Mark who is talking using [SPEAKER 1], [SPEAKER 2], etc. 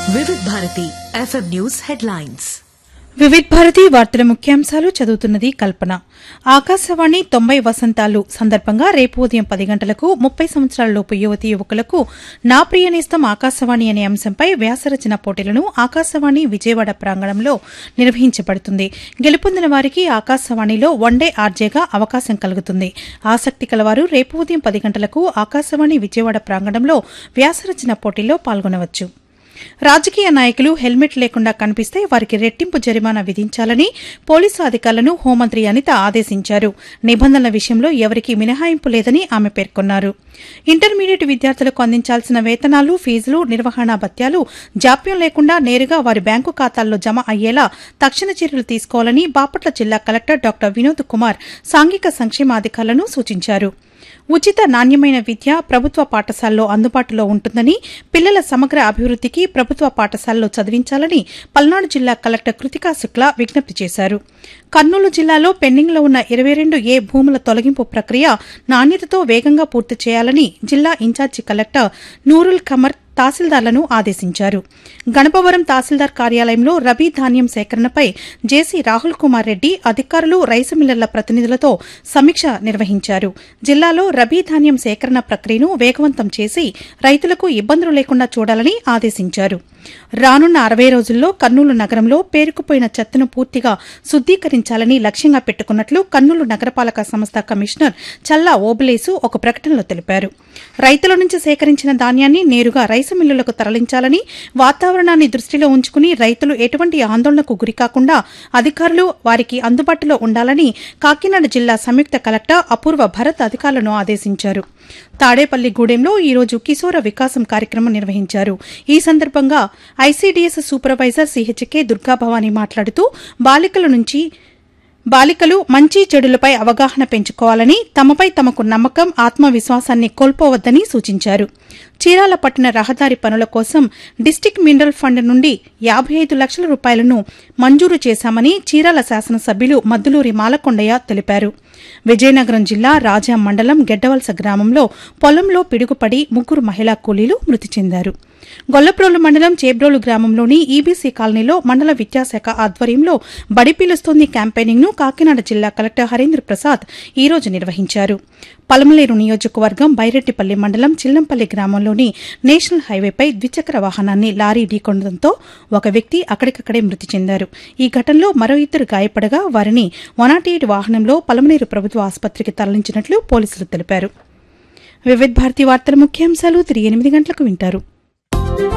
[SPEAKER 1] వివిధ Bharati FM news headlines
[SPEAKER 2] Vividh Bharati వార్తల ముఖ్యాంశాలు చదువుతున్నది కల్పన ఆకాశవాణి తొంభై వసంతాలు సందర్భంగా రేపు ఉదయం పది గంటలకు ముప్పై సంవత్సరాలలోపు యువతి యువకులకు నా ప్రియనేస్తం ఆకాశవాణి అనే అంశంపై వ్యాసరచన పోటీలను ఆకాశవాణి విజయవాడ ప్రాంగణంలో నిర్వహించబడుతుంది గెలుపొందిన వారికి ఆకాశవాణిలో వన్డే ఆర్జేగా అవకాశం కలుగుతుంది ఆసక్తి కలవారు రేపు ఉదయం పది గంటలకు ఆకాశవాణి విజయవాడ ప్రాంగణంలో వ్యాసరచన పోటీలో పాల్గొనవచ్చు రాజకీయ నాయకులు హెల్మెట్ లేకుండా కనిపిస్తే వారికి రెట్టింపు జరిమానా విధించాలని పోలీసు అధికారులను హోంమంత్రి అనిత ఆదేశించారు నిబంధనల విషయంలో ఎవరికీ మినహాయింపు లేదని ఆమె పేర్కొన్నారు ఇంటర్మీడియట్ విద్యార్థులకు అందించాల్సిన వేతనాలు ఫీజులు నిర్వహణ భత్యాలు జాప్యం లేకుండా నేరుగా వారి బ్యాంకు ఖాతాల్లో జమ అయ్యేలా తక్షణ చర్యలు తీసుకోవాలని బాపట్ల జిల్లా కలెక్టర్ డాక్టర్ వినోద్ కుమార్ సాంఘిక సంక్షేమాధికారులను సూచించారు ఉచిత నాణ్యమైన విద్య ప్రభుత్వ పాఠశాలలో అందుబాటులో ఉంటుందని పిల్లల సమగ్ర అభివృద్దికి ప్రభుత్వ పాఠశాలలో చదివించాలని పల్నాడు జిల్లా కలెక్టర్ కృతికా శుక్లా విజ్ఞప్తి చేశారు కర్నూలు జిల్లాలో పెండింగ్లో ఉన్న ఇరవై రెండు ఏ భూముల తొలగింపు ప్రక్రియ నాణ్యతతో వేగంగా పూర్తి చేయాలని జిల్లా ఇన్ఛార్జి కలెక్టర్ నూరుల్ ఖమర్ తహసీల్దార్లను ఆదేశించారు గణపవరం తహసీల్దార్ కార్యాలయంలో రబీ ధాన్యం సేకరణపై జేసీ రాహుల్ కుమార్ రెడ్డి అధికారులు రైసు మిల్లర్ల ప్రతినిధులతో సమీక్ష నిర్వహించారు జిల్లాలో రబీ ధాన్యం సేకరణ ప్రక్రియను వేగవంతం చేసి రైతులకు ఇబ్బందులు లేకుండా చూడాలని ఆదేశించారు రానున్న అరవై రోజుల్లో కర్నూలు నగరంలో పేరుకుపోయిన చెత్తను పూర్తిగా శుద్దీకరించాలని లక్ష్యంగా పెట్టుకున్నట్లు కర్నూలు నగరపాలక సంస్థ కమిషనర్ చల్లా ఓబులేసు ఒక ప్రకటనలో తెలిపారు రైతుల నుంచి సేకరించిన ధాన్యాన్ని నేరుగా రైసు మిల్లులకు తరలించాలని వాతావరణాన్ని దృష్టిలో ఉంచుకుని రైతులు ఎటువంటి ఆందోళనకు గురికాకుండా అధికారులు వారికి అందుబాటులో ఉండాలని కాకినాడ జిల్లా సంయుక్త కలెక్టర్ అపూర్వ భరత్ అధికారులను ఆదేశించారు తాడేపల్లిగూడెంలో ఈరోజు కిశోర వికాసం కార్యక్రమం నిర్వహించారు ఈ సందర్భంగా ఐసీడీఎస్ సూపర్వైజర్ సిహెచ్కే దుర్గాభవాని మాట్లాడుతూ బాలికల నుంచి బాలికలు మంచి చెడులపై అవగాహన పెంచుకోవాలని తమపై తమకు నమ్మకం ఆత్మవిశ్వాసాన్ని కోల్పోవద్దని సూచించారు చీరాల పట్టణ రహదారి పనుల కోసం డిస్టిక్ మినరల్ ఫండ్ నుండి యాభై ఐదు లక్షల రూపాయలను మంజూరు చేశామని చీరాల శాసనసభ్యులు మద్దులూరి మాలకొండయ్య తెలిపారు విజయనగరం జిల్లా రాజా మండలం గెడ్డవలస గ్రామంలో పొలంలో పిడుగుపడి ముగ్గురు మహిళా కూలీలు మృతి చెందారు గొల్లప్రోలు మండలం చేబ్రోలు గ్రామంలోని ఈబీసీ కాలనీలో మండల విద్యాశాఖ ఆధ్వర్యంలో బడి పిలుస్తోంది క్యాంపెయినింగ్ ను కాకినాడ జిల్లా కలెక్టర్ హరీంద్ర ప్రసాద్ ఈ రోజు నిర్వహించారు పలమలేరు నియోజకవర్గం బైరెడ్డిపల్లి మండలం చిల్లంపల్లి గ్రామంలోని నేషనల్ హైవేపై ద్విచక్ర వాహనాన్ని లారీ ఢీకొనడంతో ఒక వ్యక్తి అక్కడికక్కడే మృతి చెందారు ఈ ఘటనలో మరో ఇద్దరు గాయపడగా వారిని వన్ వాహనంలో పలమనేరు ప్రభుత్వ ఆసుపత్రికి తరలించినట్లు పోలీసులు తెలిపారు వివిధ భారతి వార్తల ముఖ్యాంశాలు తిరిగి ఎనిమిది గంటలకు వింటారు